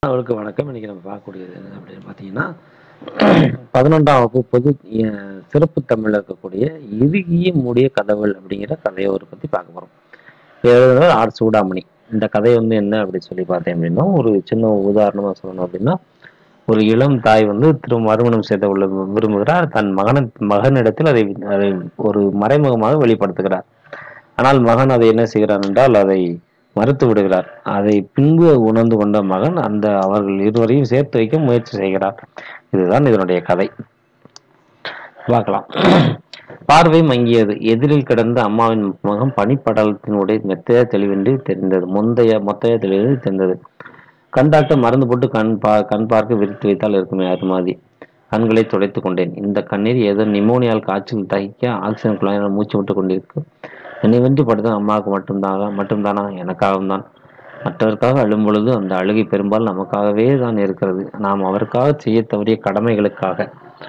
அவருக்கு வணக்கம் இன்னைக்கு நம்ம பார்க்கக்கூடியது என்ன அப்படின்னு பார்த்தீங்கன்னா பதினொன்றாம் வகுப்பு பொது அஹ், சிறப்பு தமிழ்ல இருக்கக்கூடிய இறுகிய மூடிய கதவுகள் அப்படிங்கிற கதையை ஒரு பத்தி பார்க்க போறோம் எழுதுனர் ஆர் சூடாமணி இந்த கதை வந்து என்ன அப்படின்னு சொல்லி பார்த்தேன் அப்படின்னா ஒரு சின்ன உதாரணமா சொல்லணும் அப்படின்னா ஒரு இளம் தாய் வந்து திரு மறுமணம் செய்த உள்ள விரும்புகிறார் தன் மகன மகனிடத்தில் அதை அதை ஒரு மறைமுகமாக வெளிப்படுத்துகிறார் ஆனால் மகன் அதை என்ன செய்கிறார் என்றால் அதை மறுத்து விடுகிறார் அதை பின்பு உணர்ந்து கொண்ட மகன் அந்த அவர்கள் இருவரையும் சேர்த்து வைக்க முயற்சி செய்கிறார் இதுதான் இதனுடைய கதை பார்க்கலாம் பார்வை மங்கியது எதிரில் கிடந்த அம்மாவின் முகம் பனிப்படலத்தினுடைய மெத்தைய தெளிவின்றி தெரிந்தது முந்தைய மொத்தைய தெளிவின்றி தெரிந்தது கண் டாக்டர் மருந்து போட்டு கண் பா கண் பார்க்க விரித்து வைத்தால் இருக்குமே அது மாதிரி கண்களை துடைத்துக் கொண்டேன் இந்த கண்ணீர் ஏதோ நிமோனியால் காய்ச்சல் தகிக்க ஆக்சிஜன் குழாயினால் மூச்சு விட்டு கொண்டிருக்கு நினைவின்றி படுத்த அம்மாவுக்கு மட்டும்தானா மட்டும்தானா எனக்காகவும் தான் மற்றவருக்காக அழும் பொழுது அந்த அழுகை பெரும்பாலும் நமக்காகவே தான் இருக்கிறது நாம் அவருக்காக செய்ய தவறிய கடமைகளுக்காக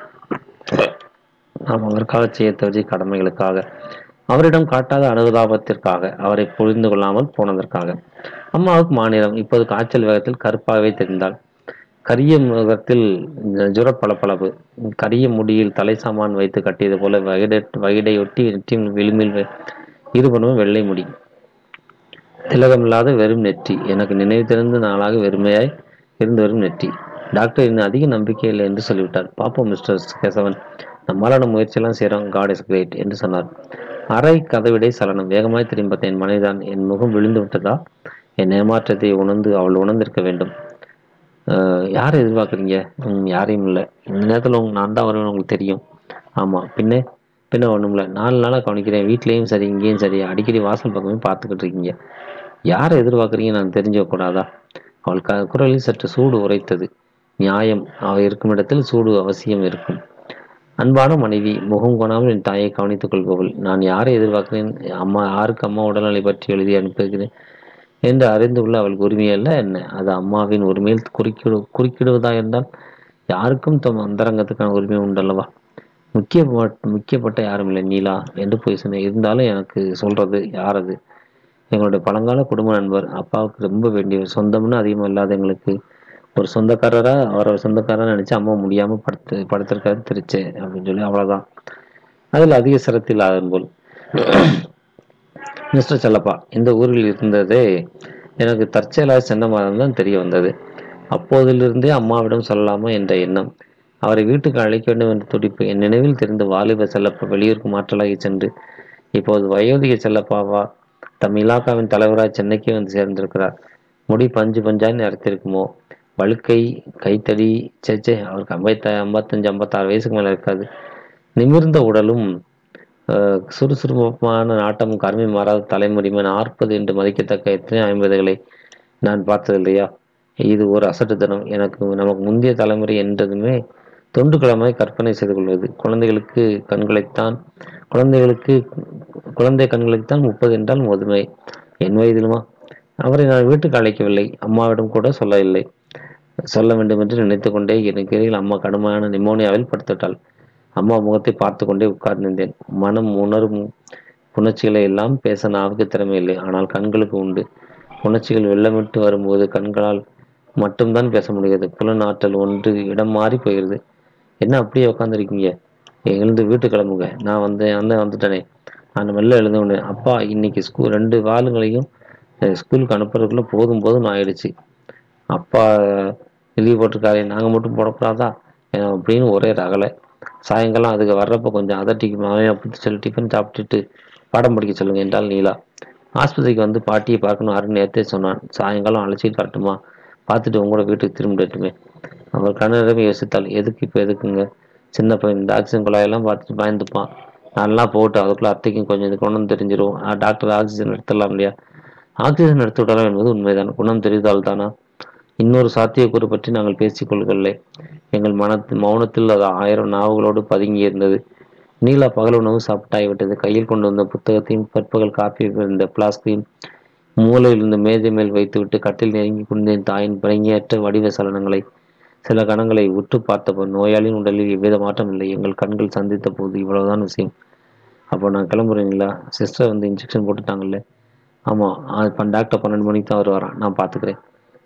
நாம் அவருக்காக செய்ய தவறிய கடமைகளுக்காக அவரிடம் காட்டாத அனுதாபத்திற்காக அவரை புரிந்து கொள்ளாமல் போனதற்காக அம்மாவுக்கு மாநிலம் இப்போது காய்ச்சல் வேகத்தில் கருப்பாகவே தெரிந்தாள் கரிய முகத்தில் ஜுர பளபளப்பு கரிய முடியில் தலை சாமான் வைத்து கட்டியது போல வகிட வகிடையொட்டி நெற்றியின் விளிம்பில் வெ- இருபுறமும் வெள்ளை முடி திலகமில்லாத வெறும் நெற்றி எனக்கு நினைவு தெரிந்த நாளாக வெறுமையாய் இருந்து வரும் நெற்றி டாக்டர் இன்னும் அதிக நம்பிக்கை இல்லை என்று சொல்லிவிட்டார் பாப்போம் மிஸ்டர் கேசவன் நம்மளான முயற்சியெல்லாம் செய்கிறோம் காட் இஸ் கிரேட் என்று சொன்னார் அறை கதவிடை சலனம் வேகமாய் திரும்பி பார்த்த என் மனைவிதான் என் முகம் விழுந்து விட்டதா என் ஏமாற்றத்தை உணர்ந்து அவள் உணர்ந்திருக்க வேண்டும் அஹ் யாரை எதிர்பார்க்குறீங்க ம், யாரையும் இல்லை இந்த நேரத்தில் உங்க நான் தான் வருவேன் உங்களுக்கு தெரியும் ஆமாம் பின்ன பின்ன ஒன்றும் இல்லை நாலு நாளாக கவனிக்கிறேன் வீட்லேயும் சரி இங்கேயும் சரி அடிக்கடி வாசல் பக்கமே பார்த்துக்கிட்டு இருக்கீங்க யாரை எதிர்பார்க்குறீங்க நான் தெரிஞ்சுக்க கூடாதா அவள் க குரலில் சற்று சூடு உரைத்தது நியாயம் அவள் இருக்கும் இடத்தில் சூடு அவசியம் இருக்கும் அன்பான மனைவி முகம் கொணாமல் என் தாயை கவனித்துக் கொள்பவள் நான் யாரை எதிர்பார்க்கிறேன் அம்மா யாருக்கு அம்மா உடல்நிலை பற்றி எழுதி அனுப்புகிறேன் என்று அறிந்து கொள்ள அவளுக்கு உரிமை அல்ல என்ன அது அம்மாவின் உரிமையில் குறுக்கிடு குறுக்கிடுவதா இருந்தால் யாருக்கும் தம் அந்தரங்கத்துக்கான உரிமை உண்டல்லவா முக்கிய முக்கியப்பட்ட யாரும் இல்லை நீலா என்று போய் சொன்னேன் இருந்தாலும் எனக்கு சொல்றது யார் அது எங்களுடைய பழங்கால குடும்ப நண்பர் அப்பாவுக்கு ரொம்ப வேண்டியவர் சொந்தம்னு அதிகமாக இல்லாத எங்களுக்கு ஒரு சொந்தக்காரரா அவரை சொந்தக்காரரா நினைச்சு அம்மா முடியாம படுத்து படுத்திருக்காரு திருச்சு அப்படின்னு சொல்லி அவ்வளவுதான் அதில் அதிக சிரத்தில் இல்லாதன் போல் மிஸ்டர் செல்லப்பா இந்த ஊரில் இருந்ததே எனக்கு தற்செயலாக சென்ற மாதம் தான் தெரிய வந்தது அப்போதிலிருந்தே அம்மாவிடம் சொல்லலாமா என்ற எண்ணம் அவரை வீட்டுக்கு அழைக்க வேண்டும் என்ற துடிப்பு என் நினைவில் தெரிந்த வாலிப செல்லப்பா வெளியூருக்கு மாற்றலாகி சென்று இப்போது வயோதிக செல்லப்பாவா தம் இலாக்காவின் தலைவராக சென்னைக்கு வந்து சேர்ந்திருக்கிறார் முடி பஞ்சு பஞ்சாய் நிறைத்திருக்குமோ வழுக்கை கைத்தடி சேச்சே அவருக்கு ஐம்பத்த ஐம்பத்தஞ்சு ஐம்பத்தாறு வயசுக்கு மேலே இருக்காது நிமிர்ந்த உடலும் அஹ், சுறுசுறுப்பான நாட்டம் கருமை மாறாத தலைமுடிமை நாற்பது என்று மதிக்கத்தக்க எத்தனை ஐம்பதுகளை நான் பார்த்தது இல்லையா இது ஒரு அசட்டுத்தனம் எனக்கு நமக்கு முந்தைய தலைமுறை என்றதுமே தொண்டு கிழமை கற்பனை செய்து கொள்வது குழந்தைகளுக்கு கண்களைத்தான் குழந்தைகளுக்கு குழந்தை கண்களுக்குத்தான் முப்பது என்றால் முதுமை என் வயதிலுமா அவரை நான் வீட்டுக்கு அழைக்கவில்லை அம்மாவிடம் கூட சொல்லவில்லை சொல்ல வேண்டும் என்று நினைத்துக் கொண்டே எனக்கு இடையில் அம்மா கடுமையான நிமோனியாவில் படுத்துவிட்டாள் அம்மா முகத்தை பார்த்து கொண்டே உட்கார்ந்திருந்தேன் மனம் உணரும் உணர்ச்சிகளை எல்லாம் பேச நாவுக்கு திறமை இல்லை ஆனால் கண்களுக்கு உண்டு உணர்ச்சிகள் வெள்ளமிட்டு வரும்போது கண்களால் மட்டும்தான் பேச முடிகிறது புலனாற்றல் ஒன்று இடம் மாறி போகிறது என்ன அப்படியே உட்காந்துருக்கீங்க எழுந்து வீட்டு கிளம்புங்க நான் வந்து வந்து வந்துட்டேனே நான் மெல்ல எழுந்தவுடனே அப்பா இன்னைக்கு ஸ்கூல் ரெண்டு வாளுங்களையும் அஹ், ஸ்கூலுக்கு அனுப்புறதுக்குள்ள போதும் போதும் ஆயிடுச்சு அப்பா லீவ் போட்டிருக்காரு நாங்கள் மட்டும் போடக்கூடாதா அஹ் அப்படின்னு ஒரே ரகலை சாயங்காலம் அதுக்கு வர்றப்ப கொஞ்சம் அதட்டிக்கு மாவையும் அப்படி சொல்லி டிஃபன் சாப்பிட்டுட்டு பாடம் படிக்க சொல்லுங்க என்றால் நீலா ஆஸ்பத்திரிக்கு வந்து பாட்டியை பார்க்கணும் அருண் நேரத்தே சொன்னான் சாயங்காலம் அழைச்சிட்டு வரட்டுமா பார்த்துட்டு உங்களோட வீட்டுக்கு திரும்பிடட்டுமே அவர் கண்ணனிடம் யோசித்தாள் எதுக்கு இப்போ எதுக்குங்க சின்ன பையன் இந்த ஆக்சிஜன் குழாயெல்லாம் பார்த்துட்டு பயந்துப்பான் நல்லா போட்டு அதுக்குள்ள அத்தைக்கும் கொஞ்சம் இது குணம் தெரிஞ்சிரும் ஆ, டாக்டர் ஆக்சிஜன் எடுத்துடலாம் இல்லையா ஆக்சிஜன் எடுத்து விடலாம் என்பது உண்மைதான் குணம் தெரிந்தால் தானா இன்னொரு சாத்தியக்கூறு பற்றி நாங்கள் பேசிக் கொள்ளவில்லை எங்கள் மனத்து மௌனத்தில் அது ஆயிரம் நாவுகளோடு பதுங்கி இருந்தது நீலா பகல் உணவு சாப்பிட்டாகிவிட்டது கையில் கொண்டு வந்த புத்தகத்தையும் பிற்பகல் காப்பி இருந்த பிளாஸ்கையும் மூலையில் இருந்த மேஜை மேல் வைத்துவிட்டு கட்டில் நெருங்கி கொண்டேன் தாயின் பிறங்கியற்ற வடிவ சலனங்களை சில கணங்களை உற்று பார்த்தபோது நோயாளியின் உடலில் எவ்வித மாற்றம் இல்லை எங்கள் கண்கள் சந்தித்த போது இவ்வளவுதான் விஷயம் அப்போ நான் கிளம்புறீங்களா சிஸ்டர் வந்து இன்ஜெக்ஷன் போட்டுட்டாங்கல்ல ஆமாம் இப்போ டாக்டர் பன்னெண்டு மணிக்கு தான் வருவாராம் நான் பார்த்துக்கிறேன்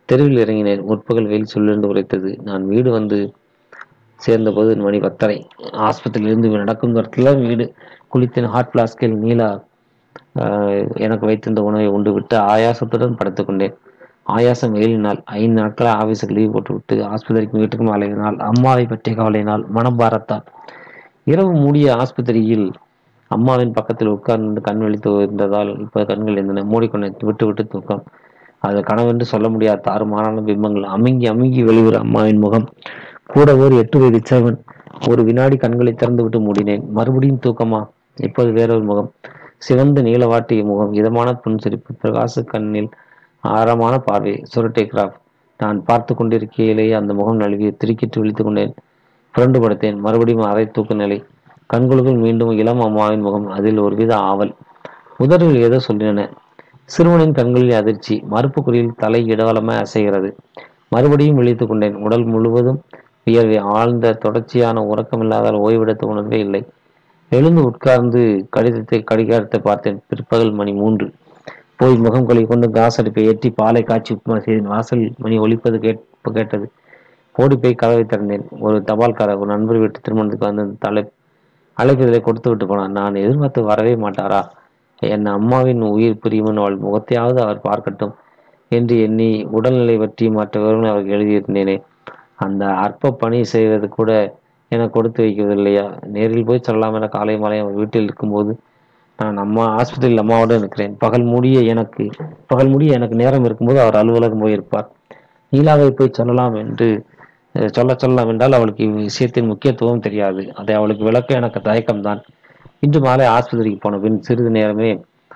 தெருவில் இறங்கினேன் முற்பகல் வெயில் சொல்லிருந்து உரைத்தது நான் வீடு வந்து சேர்ந்தபோது மணி பத்தரை ஆஸ்பத்திரியிலிருந்து நடக்கும் தூரத்தில் வீடு குளித்தேன் ஹாட் பிளாஸ்கில் நீலா ஆஹ், எனக்கு வைத்திருந்த உணவை உண்டு விட்டு ஆயாசத்துடன் படுத்துக் கொண்டேன் ஆயாசம் வெயிலினால் ஐந்து நாட்கள் ஆபீஸுக்கு லீவ் போட்டுவிட்டு ஆஸ்பத்திரிக்கு வீட்டுக்கும் அலையினால் அம்மாவை பற்றிய கவலையினால் மனம் பாரத்தால் இரவு மூடிய ஆஸ்பத்திரியில் அம்மாவின் பக்கத்தில் உட்கார்ந்து கண் விழித்து இருந்ததால் இப்ப கண்கள் இருந்தன மூடிக்கொண்டேன் விட்டு விட்டு தூக்கம் அது கனவென்று சொல்ல முடியாத தாறுமாறான பிம்பங்கள் அமுங்கி அமுங்கி வெளிவர அம்மாவின் முகம் கூட ஒரு எட்டு வயது சிறுவன் ஒரு வினாடி கண்களை திறந்து விட்டு மூடினேன் மறுபடியும் தூக்கமா இப்போது வேறொரு முகம் சிவந்த நீலவாட்டிய முகம் இதமான புன்சிரிப்பு பிரகாச கண்ணில் ஆழமான பார்வை சுரட்டை கிராஃப் நான் பார்த்து கொண்டிருக்கையிலேயே அந்த முகம் நழுவி திருக்கிட்டு விழித்துக் கொண்டேன் புரண்டு படுத்தேன் மறுபடியும் அரை தூக்க நிலை கண்களுக்குள் மீண்டும் இளம் அம்மாவின் முகம் அதில் ஒருவித ஆவல் உதடுகள் ஏதோ சொல்லின சிறுவனின் கண்களில் அதிர்ச்சி மறுப்பு குறியில் தலை இடவலமாய் அசைகிறது மறுபடியும் விழித்துக் கொண்டேன் உடல் முழுவதும் வியர்வை ஆழ்ந்த தொடர்ச்சியான உறக்கமில்லாதால் ஓய்வெடுத்த உணர்வே இல்லை எழுந்து உட்கார்ந்து கடிதத்தை கடிகாரத்தை பார்த்தேன் பிற்பகல் மணி மூன்று போய் முகம் கழுவி கொண்டு காசு அடுப்பை ஏற்றி பாலை காய்ச்சி உப்புமா செய்தேன் வாசல் மணி ஒலிப்பது கேட்ப கேட்டது ஓடி போய் கதவை திறந்தேன் ஒரு தபால்காரர் ஒரு நண்பர் வீட்டு திருமணத்துக்கு வந்து தலை அழைப்புதலை கொடுத்து விட்டு போனார் நான் எதிர்பார்த்து வரவே மாட்டாரா என் அம்மாவின் உயிர் பிரியுமன் அவள் முகத்தையாவது அவர் பார்க்கட்டும் என்று எண்ணி உடல்நிலை பற்றி மற்ற விவரங்களை அவருக்கு எழுதியிருந்தேனே அந்த அற்ப பணி செய்வது கூட எனக்கு கொடுத்து வைக்கவில்லையா நேரில் போய் சொல்லலாம் என காலை மாலை அவர் வீட்டில் இருக்கும்போது நான் அம்மா ஆஸ்பத்திரியில் அம்மாவோடு இருக்கிறேன் பகல் முடிய எனக்கு பகல் முடிய எனக்கு நேரம் இருக்கும்போது அவர் அலுவலகம் போயிருப்பார் நீலாவை போய் சொல்லலாம் என்று அஹ், சொல்ல சொல்லலாம் என்றால் அவளுக்கு இவ்விஷயத்தின் முக்கியத்துவம் தெரியாது அதை அவளுக்கு விளக்க எனக்கு தயக்கம்தான் இன்று மாலை ஆஸ்பத்திரிக்கு போன பின் சிறிது நேரமே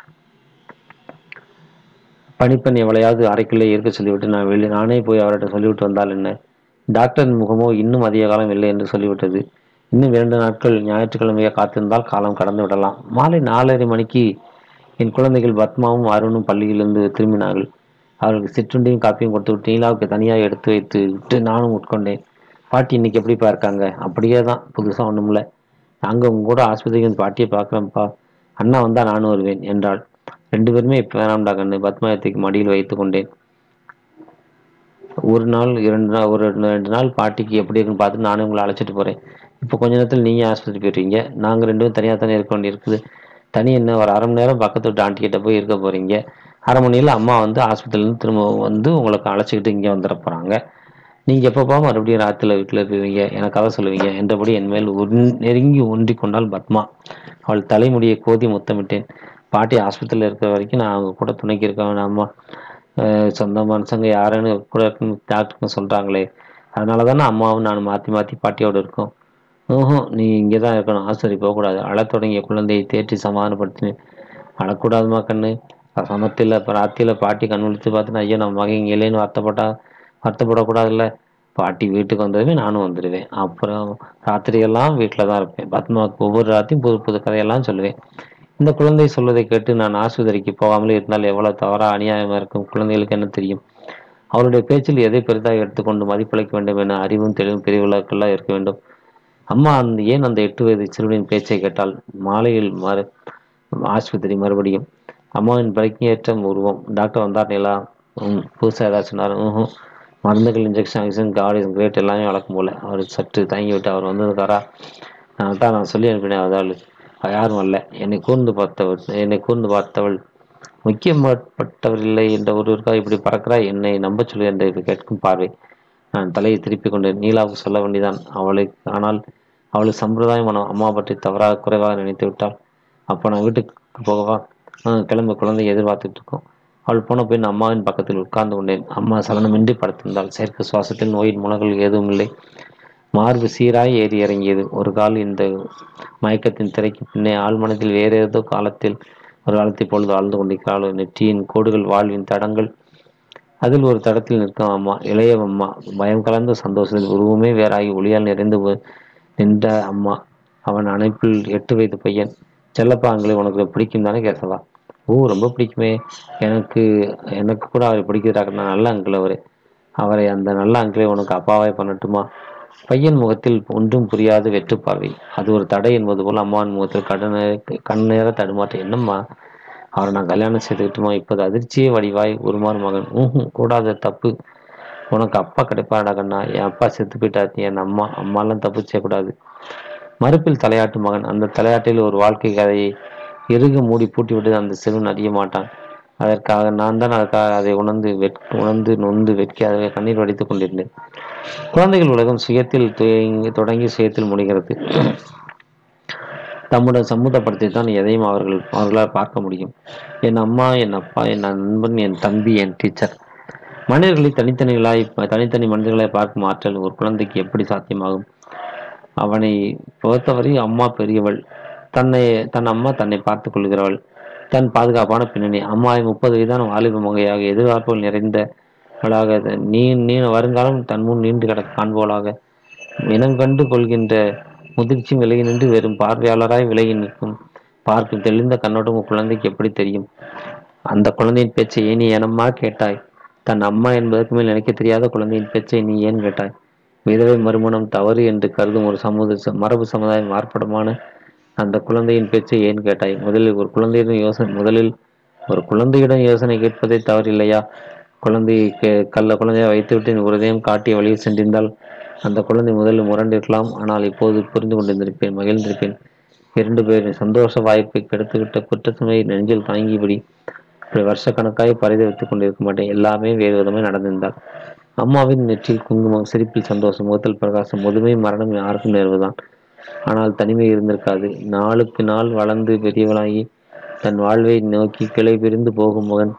பணிப்பெண் எவளையாவது அறைக்குள்ளே இருக்க சொல்லிவிட்டு நான் வெளியே நானே போய் அவர்கிட்ட சொல்லிவிட்டு வந்தால் என்ன டாக்டரின் முகமோ இன்னும் அதிக காலம் இல்லை என்று சொல்லிவிட்டது இன்னும் இரண்டு நாட்கள் ஞாயிற்றுக்கிழமையை காத்திருந்தால் காலம் கடந்து விடலாம் மாலை நாலரை மணிக்கு என் குழந்தைகள் பத்மாவும் அருணும் பள்ளியிலிருந்து திரும்பினார்கள் அவர்களுக்கு சிற்றுண்டியும் காப்பியும் கொடுத்து விட்டு நீலாவுக்கு தனியாக எடுத்து வைத்து விட்டு நானும் உட்கொண்டேன் பாட்டி இன்னைக்கு எப்படிப்பா இருக்காங்க அப்படியே தான் புதுசாக ஒன்றுமில்ல நாங்கள் உங்க கூட ஆஸ்பத்திரிக்கு வந்து பாட்டியை பார்க்குறோம்ப்பா அண்ணா வந்தால் நானும் வருவேன் என்றாள் ரெண்டு பேருமே இப்போ வேணாம்டா கண்ணு பத்மாயத்துக்கு மடியில் வைத்து கொண்டேன் ஒரு நாள் இரண்டு நாள் ஒரு ரெண்டு ரெண்டு நாள் பாட்டிக்கு எப்படி இருக்குன்னு பார்த்து நானே உங்களை அழைச்சிட்டு போகிறேன் இப்போ கொஞ்ச நேரத்தில் நீங்கள் ஆஸ்பத்திரி போயிடுவீங்க நாங்கள் ரெண்டு பேரும் தனியாக தானே இருக்க வேண்டியிருக்குது தனி என்ன ஒரு அரை மணி நேரம் பக்கத்து வீட்டு ஆண்டி கிட்ட போய் இருக்க போகிறீங்க அரை மணியில் அம்மா வந்து ஆஸ்பத்திரியிலேருந்து திரும்ப வந்து உங்களுக்கு அழைச்சிக்கிட்டு இங்கே வந்துட போகிறாங்க நீங்கள் எப்பப்போ மறுபடியும் ராத்திரில வீட்டில் இருப்பீங்க எனக்கு கதை சொல்லுவீங்க என்றபடி என் மேல் உன் நெருங்கி ஒன்றி கொண்டாள் பத்மா அவள் தலைமுடியை கோதி முத்தமிட்டேன் பாட்டி ஆஸ்பத்திரியில் இருக்கிற வரைக்கும் நான் அவங்க கூட துணைக்கு இருக்க வேணாமா அஹ் சொந்த மனுஷங்க யாருன்னு கூட இருக்குன்னு டாக்டருங்க சொல்கிறாங்களே அதனால தானே அம்மாவும் நான் மாற்றி மாற்றி பாட்டியோடு இருக்கோம் ஓஹோ நீ இங்கே தான் இருக்கணும் ஆஸ்பத்திரி போகக்கூடாது அழத் தொடங்கிய குழந்தையை தேற்றி சமாதானப்படுத்தினேன் அழக்கூடாதுமா கண்ணு சமத்தில் இப்போ ராத்திரியில் பாட்டி கண் விழித்து பார்த்துட்டு ஐயோ நம்ம மகன் இங்கே இல்லைன்னு வருத்தப்பட்டா வருத்தப்படக்கூடாதுல்ல பாட்டி வீட்டுக்கு வந்ததுமே நானும் வந்துடுவேன் அப்புறம் ராத்திரியெல்லாம் வீட்டில் தான் இருப்பேன் பத்மாவுக்கு ஒவ்வொரு ராத்திரியும் புது புது கதையெல்லாம் சொல்லுவேன் இந்த குழந்தை சொல்வதை கேட்டு நான் ஆஸ்பத்திரிக்கு போகாமலே இருந்தால் எவ்வளவு தவறா அநியாயமா இருக்கும் குழந்தைகளுக்கு என்ன தெரியும் அவருடைய பேச்சில் எதை பெரிதாக எடுத்துக்கொண்டு மதிப்பளிக்க வேண்டும் என அறிவும் தெளிவும் பெரியவர்களுக்கெல்லாம் இருக்க வேண்டும் அம்மா அந்த ஏன் அந்த எட்டு வயது சிறுவனின் பேச்சை கேட்டால் மாலையில் மறு ஆஸ்பத்திரி மறுபடியும் அம்மாவின் பிரக்ஞேற்ற உருவம் டாக்டர் வந்தார் நிலா ம் புதுசாக ஏதாவது சொன்னார் ம் மருந்துகள் injection injection God is great எல்லாமே வழக்கம் போல அவர் சற்று தயங்கி விட்டு அவர் வந்திருக்காரா நான் தான் நான் சொல்லி அனுப்பினேன் அதாள் யாரும் அல்ல என்னை கூர்ந்து பார்த்தவள் என்னை கூர்ந்து பார்த்தவள் முக்கியப்பட்டவர் இல்லை என்ற ஒருவருக்காக இப்படி பறக்கிறாய் என்னை நம்பச் சொல்லு என்று கேட்கும் பார்வை நான் தலையை திருப்பிக் கொண்டு நீலாவுக்கு சொல்ல வேண்டியதான் அவளை ஆனால் அவளுக்கு சம்பிரதாயமான அம்மா பற்றி தவறாக குறைவாக நினைத்து விட்டாள் அப்போ நான் வீட்டுக்கு போகவா ஆ கிளம்ப குழந்தையை எதிர்பார்த்துட்டு இருக்கோம் அவள் போன பின் அம்மாவின் பக்கத்தில் உட்கார்ந்து கொண்டேன் அம்மா சலனமின்றி படுத்திருந்தாள் செயற்கை சுவாசத்தில் நோயின் முனகள் ஏதும் இல்லை மார்பு சீராய் ஏறி இறங்கியது ஒரு கால் இந்த மயக்கத்தின் திரைக்கு பின்னே ஆள் மனதில் வேறு ஏதோ காலத்தில் ஒரு காலத்தை பொழுது ஆழ்ந்து கொண்டிருக்கிறாள் நெற்றியின் கோடுகள் வாழ்வின் தடங்கள் அதில் ஒரு தடத்தில் நிற்கும் அம்மா இளைய அம்மா பயம் கலந்த சந்தோஷத்தில் உருவமே வேறாகி ஒளியால் நிறைந்து போ- நின்ற அம்மா அவன் அணைப்பில் எட்டு வயது பையன் செல்லப்பா அங்களை உனக்கு பிடிக்கும் தானே கேசவா ஓ ரொம்ப பிடிக்குமே எனக்கு எனக்கு கூட அவரை பிடிக்கிறாங்க நான் நல்ல அங்கிள் அவரு அவரை அந்த நல்ல அங்கிளை உனக்கு அப்பாவே பண்ணட்டுமா பையன் முகத்தில் ஒன்றும் புரியாத வெற்றுப்பார்வை அது ஒரு தடை என்பது போல் அம்மாவின் முகத்தில் கடன கண்ணேற தடுமாற்றம் என்னம்மா அவரை நான் கல்யாணம் செய்துக்கிட்டுமா இப்போது அதிர்ச்சியே வடிவாய் உருமாறு மகன் ஊஹும் கூடாத தப்பு உனக்கு அப்பா கிடைப்பாடா கண்ணா என் அப்பா செத்து போயிட்டாரு என் அம்மா அம்மாலாம் தப்பு செய்யக்கூடாது மறுப்பில் தலையாட்டு மகன் அந்த தலையாட்டில் ஒரு வாழ்க்கை கதையை இறுக மூடி பூட்டிவிட்டு அந்த சிறுவன் அறிய மாட்டான் அதற்காக நான் தான் அதற்காக அதை உணர்ந்து வெட் உணர்ந்து நொந்து வெட்கியாக கண்ணீர் வடித்துக் கொண்டிருந்தேன் குழந்தைகள் உலகம் சுயத்தில் துவங்கி- தொடங்கி சுயத்தில் முடிகிறது தம்முடன் சம்மதப்படுத்தி தான் எதையும் அவர்கள் அவர்களால் பார்க்க முடியும் என் அம்மா என் அப்பா என் நண்பன் என் தம்பி என் டீச்சர் மனிதர்களை தனித்தனிகளாய் தனித்தனி மனிதர்களாய் பார்க்கும் ஆற்றல் ஒரு குழந்தைக்கு எப்படி சாத்தியமாகும் அவனை பொறுத்தவரை அம்மா பெரியவள் தன்னை தன் அம்மா தன்னை பார்த்துக் கொள்கிறவள் தன் பாதுகாப்பான பின்னணி அம்மாவை முப்பது வயதான வாலிப மகையாக எதிர்பார்ப்புகள் நிறைந்தவளாக நீ நீ வருங்காலம் தன் முன் நீண்டு கிடக்க காண்பவளாக இனம் கண்டு கொள்கின்ற முதிர்ச்சியும் விலகி நின்று வெறும் பார்வையாளராய் விலகி நிற்கும் பார்க்கும் தெளிந்த கண்ணோட்டம் குழந்தைக்கு எப்படி தெரியும் அந்த குழந்தையின் பேச்சை ஏன் நீ ஏனம்மா கேட்டாய் தன் அம்மா என்பதற்கு மேல் நினைக்க தெரியாத குழந்தையின் பேச்சை நீ ஏன் கேட்டாய் விதவை மறுமணம் தவறு என்று கருதும் ஒரு சமூக மரபு சமுதாயம் மார்ப்படமான அந்த குழந்தையின் பேச்சை ஏன் கேட்டாய் முதலில் ஒரு குழந்தையிடம் யோசனை முதலில் ஒரு குழந்தையிடம் யோசனை கேட்பதே தவறில்லையா குழந்தையை கே- கள்ள குழந்தையை வைத்துவிட்டு நீ உதயம் காட்டிய வழியில் சென்றிருந்தால் அந்த குழந்தை முதலில் முரண்டிருக்கலாம் ஆனால் இப்போது புரிந்து கொண்டிருந்திருப்பேன் மகிழ்ந்திருப்பேன் இரண்டு பேரின் சந்தோஷ வாய்ப்பை கெடுத்துவிட்ட குற்றச்சுமையை நெஞ்சில் தாங்கியபடி இப்படி வருஷக்கணக்காய் பரிதவித்துக் கொண்டிருக்க மாட்டேன் எல்லாமே வேறு விதமாய் நடந்திருந்தால் அம்மாவின் நெற்றில் குங்குமம் சிரிப்பில் சந்தோஷம் முகத்தில் பிரகாசம் முதுமை மரணம் யாருக்கும் நேர்வுதான் ஆனால் தனிமை இருந்திருக்காது நாளுக்கு நாள் வளர்ந்து பெரியவளாகி தன் வாழ்வை நோக்கி கிளை பிரிந்து போகும் மகன்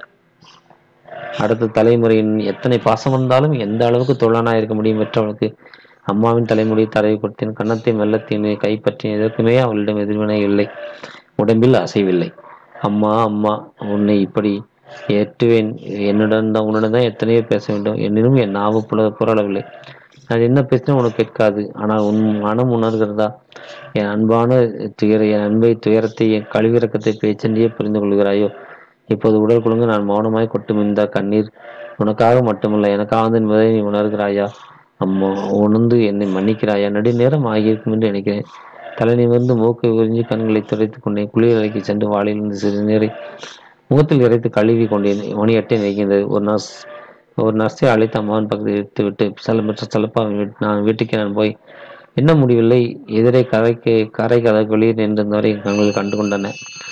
அடுத்த தலைமுறையின் எத்தனை பாசம் வந்தாலும் எந்த அளவுக்கு தொழனாக இருக்க முடியும் பெற்றவளுக்கு அம்மாவின் தலைமுடி தடவி கொடுத்தேன் கன்னத்தை மெல்லத்தின் கைப்பற்றின எதற்குமே அவளிடம் எதிர்வினை இல்லை உடம்பில் அசைவில்லை அம்மா அம்மா உன்னை இப்படி ஏற்றுவேன் என்னுடன் தான் உன்னுடன் தான் எத்தனையோ பேச வேண்டும் என்னிலும் என் நாவு புல புரளவில்லை நான் என்ன பேசினா உனக்கு கேட்காது ஆனால் உன் மனம் உணர்கிறதா என் அன்பான துயர என் அன்பை துயரத்தை என் கழிவிறக்கத்தை பேச்சென்றே புரிந்து கொள்கிறாயோ இப்போது உடல் குழுங்க நான் மௌனமாய் கொட்டும் இந்த கண்ணீர் உனக்காக மட்டுமல்ல எனக்காக என்பதை நீ உணர்கிறாயா அம்மா உணர்ந்து என்னை மன்னிக்கிறாயா நெடுநேரம் ஆகியிருக்கும் என்று நினைக்கிறேன் தலை நிமிர்ந்து மூக்கை உறிஞ்சி கண்களை துடைத்துக் கொண்டேன் குளிர் அறைக்கு சென்று வாளிலிருந்து சிறிது நீரை முகத்தில் இறைத்து கழுவி கொண்டேன் மணி எட்டை நெய்கின்றது ஒரு நர்ஸ் ஒரு நர்ஸை அழைத்து அம்மாவின் பக்கத்தில் இழுத்து விட்டு செலமற்ற செலப்பா நான் வீட்டுக்கு நான் போய் என்ன முடியவில்லை எதிரே கரைக்கு கரை கதை வெளியே நின்றிருந்தவரை என் கண்கள் கண்டு கொண்டன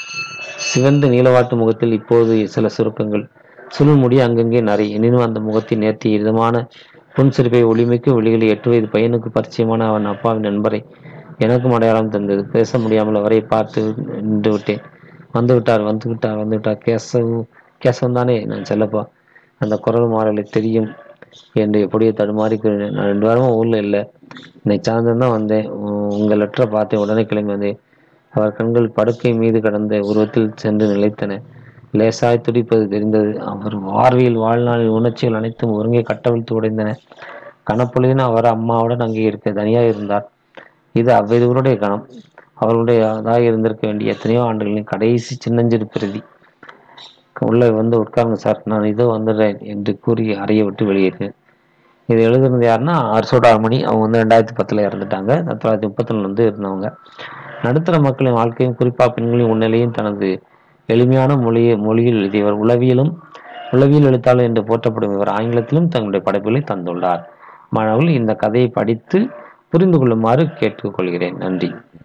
சிவந்த நீலவாட்டு முகத்தில் இப்போது சில சுருக்கங்கள் சுருள் முடி அங்கங்கே நரை எனினும் அந்த முகத்தின் நேர்த்தி இதமான புன்சிரிப்பை ஒளிமிக்க ஒளிகளை எட்டு வயது பையனுக்கு பரிச்சயமான அவன் அப்பாவின் நண்பரை எனக்கும் அடையாளம் தந்தது பேச முடியாமல் அவரை பார்த்து நின்று விட்டேன் வந்து விட்டார் வந்து விட்டார் வந்து விட்டார் கேசவ் கேசவன் தானே நான் செல்லப்பா அந்த குரல் மாறலை தெரியும் என்று எப்படியோ தடுமாறி கூறினேன் நான் ரெண்டு வாரமா ஊர்ல இல்லை இன்னைக்கு சாயந்தரம் தான் வந்தேன் உ- உங்க லெட்டரை பார்த்தேன் உடனே கிளம்பி வந்தேன் அவர் கண்கள் படுக்கை மீது கடந்த உருவத்தில் சென்று நிலைத்தன லேசாய் துடிப்பது தெரிந்தது அவர் பார்வையில் வாழ்நாளில் உணர்ச்சிகள் அனைத்தும் ஒருங்கே கட்டவிழ்த்து உடைந்தன கனப்பொழுதின அவர் அம்மாவுடன் அங்கே இருக்க தனியாக இருந்தார் இது அவ்விதவருடைய கணம் அவர்களுடையதாக இருந்திருக்க வேண்டிய எத்தனையோ ஆண்டுகளின் கடைசி சின்னஞ்சிறு பிரதி உள்ளே வந்து உட்காருங்க சார் நான் இதோ வந்துடுறேன் என்று கூறி அறையை விட்டு வெளியேறினேன் இது எழுதுனது யாருன்னா அர்சோடாமணி அவங்க வந்து ரெண்டாயிரத்தி பத்தில் இறந்துட்டாங்க தொள்ளாயிரத்தி முப்பத்தில் வந்து இருந்தவங்க நடுத்தர மக்களின் வாழ்க்கையும் குறிப்பாக பெண்களின் உன்னிலையும் தனது எளிமையான மொழியை மொழியில் எழுதியவர் உளவியலும் உளவியல் எழுத்தாளர் என்று போற்றப்படும் இவர் ஆங்கிலத்திலும் தங்களுடைய படைப்புகளை தந்துள்ளார் மாணவர்கள் இந்த கதையை படித்து புரிந்து கொள்ளுமாறு கேட்டுக்கொள்கிறேன் நன்றி